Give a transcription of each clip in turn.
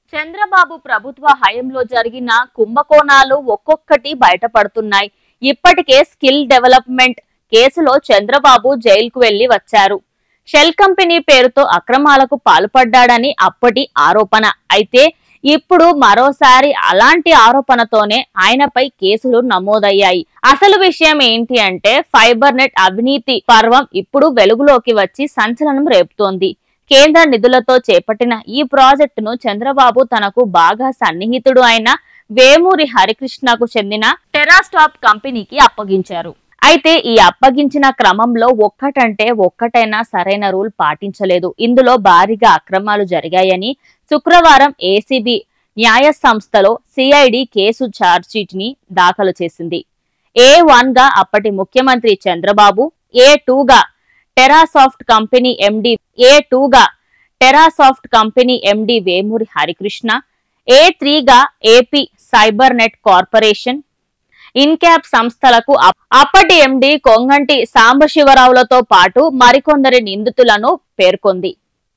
చంద్రబాబు ప్రభుత్వ హయంలో జరిగిన కుంభకోణాలు ఒక్కొక్కటి బయటపడుతున్నాయి ఇప్పటికే స్కిల్ డెవలప్మెంట్ కేసులో చంద్రబాబు జైలుకు వెళ్లి వచ్చారు షెల్ కంపెనీ పేరుతో అక్రమాలకు పాల్పడ్డాడని అప్పటి ఆరోపణ అయితే ఇప్పుడు మరోసారి అలాంటి ఆరోపణతోనే ఆయనపై కేసులు నమోదయ్యాయి అసలు విషయం ఏంటి అంటే ఫైబర్ నెట్ అవినీతి పర్వం ఇప్పుడు వెలుగులోకి వచ్చి సంచలనం రేపుతోంది కేంద్ర నిధులతో చేపట్టిన ఈ ప్రాజెక్టును చంద్రబాబు తనకు బాగా సన్నిహితుడు అయిన వేమూరి హరికృష్ణకు చెందిన టెరాస్టాప్ కంపెనీకి అప్పగించారు అయితే ఈ అప్పగించిన క్రమంలో ఒక్కటంటే ఒక్కటైనా సరైన రూల్ పాటించలేదు ఇందులో భారీగా అక్రమాలు జరిగాయని శుక్రవారం ఏసీబీ న్యాయ సంస్థలో సిఐడి కేసు ఛార్జ్షీట్ ని దాఖలు చేసింది ఏ వన్ గా అప్పటి ముఖ్యమంత్రి చంద్రబాబు ఏ టూ గా Terasoft company MD A two గా Terasoft company MD Vemuri Harikrishna A three గా AP cyber net corporation INCAP సంస్థలకు అప్- అప్పటి ఎండి కొంగంటి సాంబశివరావులతో పాటు మరికొందరి నిందితులను పేర్కొంది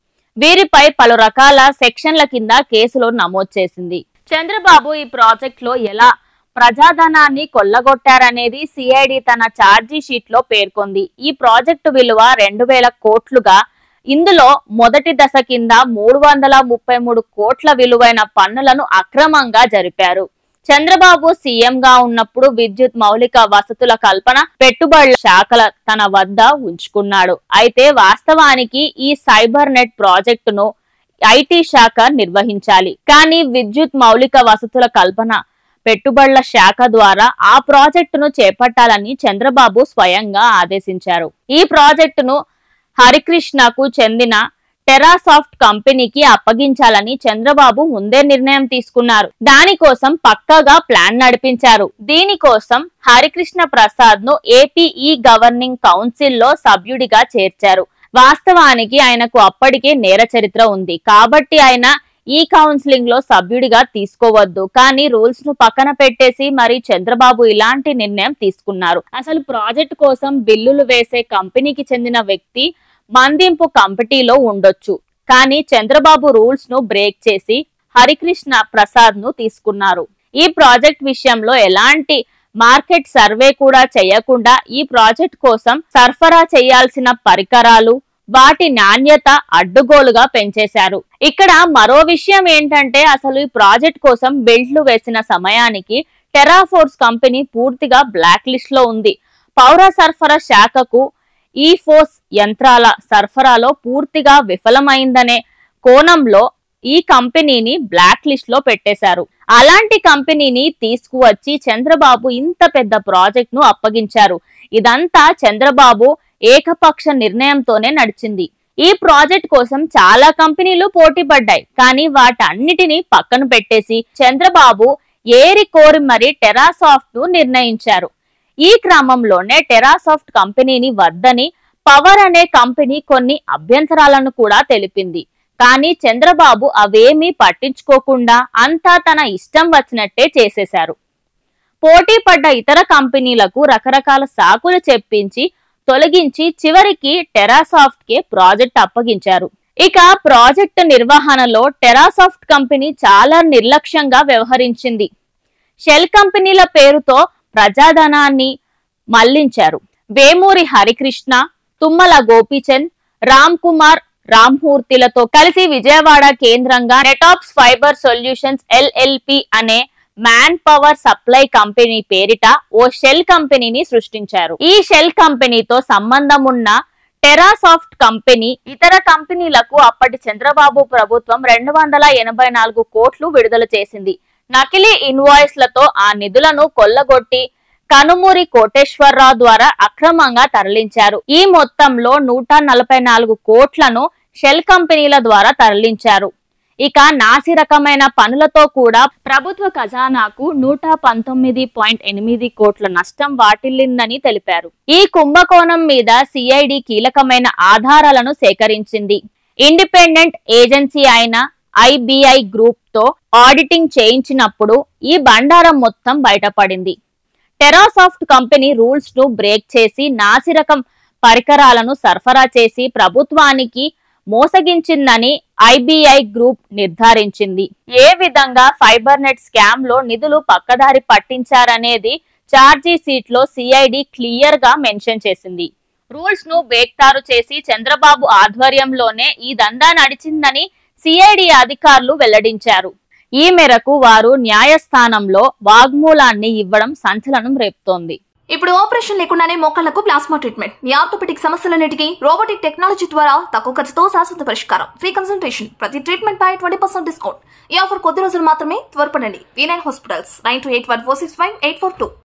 వీరిపై పలు రకాల సెక్షన్ల కింద కేసులు నమోదు చేసింది చంద్రబాబు ఈ ప్రాజెక్ట్ లో ఎలా ప్రజాధనాన్ని కొల్లగొట్టారనేది సిఐడి తన ఛార్జీ షీట్ లో పేర్కొంది ఈ ప్రాజెక్టు విలువ రెండు వేల కోట్లుగా ఇందులో మొదటి దశ కింద మూడు వందల ముప్పై మూడు కోట్ల విలువైన పన్నులను అక్రమంగా జరిపారు చంద్రబాబు సీఎం గా ఉన్నప్పుడు విద్యుత్ మౌలిక వసతుల కల్పన పెట్టుబడుల శాఖల తన వద్ద ఉంచుకున్నాడు అయితే వాస్తవానికి ఈ సైబర్ నెట్ ప్రాజెక్టును ఐటీ శాఖ నిర్వహించాలి కానీ విద్యుత్ మౌలిక వసతుల కల్పన పెట్టుబడుల శాఖ ద్వారా ఆ ప్రాజెక్టును చేపట్టాలని చంద్రబాబు స్వయంగా ఆదేశించారు ఈ ప్రాజెక్టును హరికృష్ణకు చెందిన టెరాసాఫ్ట్ కంపెనీకి అప్పగించాలని చంద్రబాబు ముందే నిర్ణయం తీసుకున్నారు దానికోసం పక్కగా ప్లాన్ నడిపించారు దీనికోసం హరికృష్ణ ప్రసాద్ ను ఏపీ ఈ గవర్నింగ్ కౌన్సిల్ లో సభ్యుడిగా చేర్చారు వాస్తవానికి ఆయనకు అప్పటికే నేర చరిత్ర ఉంది కాబట్టి ఆయన ఈ కౌన్సిలింగ్ లో సభ్యుడిగా తీసుకోవద్దు కానీ రూల్స్ ను పక్కన పెట్టేసి మరి చంద్రబాబు ఇలాంటి నిర్ణయం తీసుకున్నారు అసలు ప్రాజెక్ట్ కోసం బిల్లులు వేసే కంపెనీకి చెందిన వ్యక్తి మందింపు కమిటీలో ఉండొచ్చు కానీ చంద్రబాబు రూల్స్ ను బ్రేక్ చేసి హరికృష్ణ ప్రసాద్ ను తీసుకున్నారు ఈ ప్రాజెక్ట్ విషయంలో ఎలాంటి మార్కెట్ సర్వే కూడా చేయకుండా ఈ ప్రాజెక్ట్ కోసం సరఫరా చేయాల్సిన పరికరాలు వాటి నాణ్యత అడ్డుగోలుగా పెంచేశారు ఇక్కడ మరో విషయం ఏంటంటే అసలు ఈ ప్రాజెక్ట్ కోసం బిల్డ్లు వేసిన సమయానికి టెరాఫోర్స్ కంపెనీ పూర్తిగా బ్లాక్ లిస్ట్ లో ఉంది పౌర సరఫరా శాఖకు ఈ ఫోర్స్ యంత్రాల సరఫరాలో పూర్తిగా విఫలమైందనే కోణంలో ఈ కంపెనీని బ్లాక్ లిస్ట్ లో పెట్టేశారు అలాంటి కంపెనీని తీసుకువచ్చి చంద్రబాబు ఇంత పెద్ద ప్రాజెక్ట్ ను అప్పగించారు ఇదంతా చంద్రబాబు ఏకపక్ష నిర్ణయంతోనే నడిచింది ఈ ప్రాజెక్ట్ కోసం చాలా కంపెనీలు పోటీ పడ్డాయి కానీ వాటన్నిటిని పక్కన పెట్టేసి చంద్రబాబు ఏరి కోరి మరి టెరాసాఫ్ట్ ను నిర్ణయించారు ఈ క్రమంలోనే టెరాసాఫ్ట్ కంపెనీని వద్దని పవర్ అనే కంపెనీ కొన్ని అభ్యంతరాలను కూడా తెలిపింది కానీ చంద్రబాబు అవేమీ పట్టించుకోకుండా అంతా తన ఇష్టం వచ్చినట్టే చేసేశారు పోటీ పడ్డ ఇతర కంపెనీలకు రకరకాల సాకులు చెప్పించి తొలగించి చివరికి టెరాసాఫ్ట్ కే ప్రాజెక్ట్ అప్పగించారు ఇక ప్రాజెక్టు నిర్వహణలో టెరాసాఫ్ట్ కంపెనీ చాలా నిర్లక్ష్యంగా వ్యవహరించింది షెల్ కంపెనీల పేరుతో ప్రజాధనాన్ని మళ్లించారు వేమూరి హరికృష్ణ తుమ్మల గోపీచంద్ రామ్ కుమార్ రామ్మూర్తిలతో కలిసి విజయవాడ కేంద్రంగా నెటాప్స్ ఫైబర్ సొల్యూషన్స్ ఎల్ఎల్పి అనే మ్యాన్ పవర్ సప్లై కంపెనీ పేరిట ఓ షెల్ కంపెనీని సృష్టించారు ఈ షెల్ కంపెనీతో సంబంధం ఉన్న టెరాసాఫ్ట్ కంపెనీ ఇతర కంపెనీలకు అప్పటి చంద్రబాబు ప్రభుత్వం రెండు వందల ఎనభై నాలుగు కోట్లు విడుదల చేసింది నకిలీ ఇన్వాయిస్లతో ఆ నిధులను కొల్లగొట్టి కనుమూరి కోటేశ్వరరావు ద్వారా అక్రమంగా తరలించారు ఈ మొత్తంలో నూట నలభై నాలుగు కోట్లను షెల్ కంపెనీల ద్వారా తరలించారు ఇక నాసి రకమైన పనులతో కూడా ప్రభుత్వ ఖజానాకు నూట పంతొమ్మిది పాయింట్ ఎనిమిది కోట్ల నష్టం వాటిల్లిందని తెలిపారు ఈ కుంభకోణం మీద సిఐడి కీలకమైన ఆధారాలను సేకరించింది ఇండిపెండెంట్ ఏజెన్సీ అయిన ఐబిఐ గ్రూప్ తో ఆడిటింగ్ చేయించినప్పుడు ఈ బండారం మొత్తం బయటపడింది టెరాసాఫ్ట్ కంపెనీ రూల్స్ ను బ్రేక్ చేసి నాసిరకం పరికరాలను సరఫరా చేసి ప్రభుత్వానికి మోసగించిందని ఐబీఐ గ్రూప్ నిర్ధారించింది ఏ విధంగా ఫైబర్ నెట్ స్కామ్ లో నిధులు పక్కదారి పట్టించారనేది ఛార్జీ సీట్ లో సిఐడి క్లియర్ గా మెన్షన్ చేసింది రూల్స్ ను బేక్తారు చేసి చంద్రబాబు ఆధ్వర్యంలోనే ఈ దందా నడిచిందని సిఐడి అధికారులు వెల్లడించారు ఈ మేరకు వారు న్యాయస్థానంలో వాగ్మూలాన్ని ఇవ్వడం సంచలనం రేపుతోంది ఇప్పుడు ఆపరేషన్ లేకుండానే మోకాళ్లకు ప్లాస్మా ట్రీట్మెంట్ మీ ఆర్థోపెటిక్ సమస్యలన్నిటికీ రోబోటిక్ టెక్నాలజీ ద్వారా తక్కువ ఖర్చుతో శాశ్వత పరిష్కారం ఫ్రీ కన్సల్టేషన్ ప్రతి ట్రీట్మెంట్ పై ట్వంటీ పర్సెంట్ డిస్కౌంట్ ఈ ఆఫర్ కొద్ది రోజులు మాత్రమే త్వరపడండి V nine hospitals nine two eight one four six five eight four two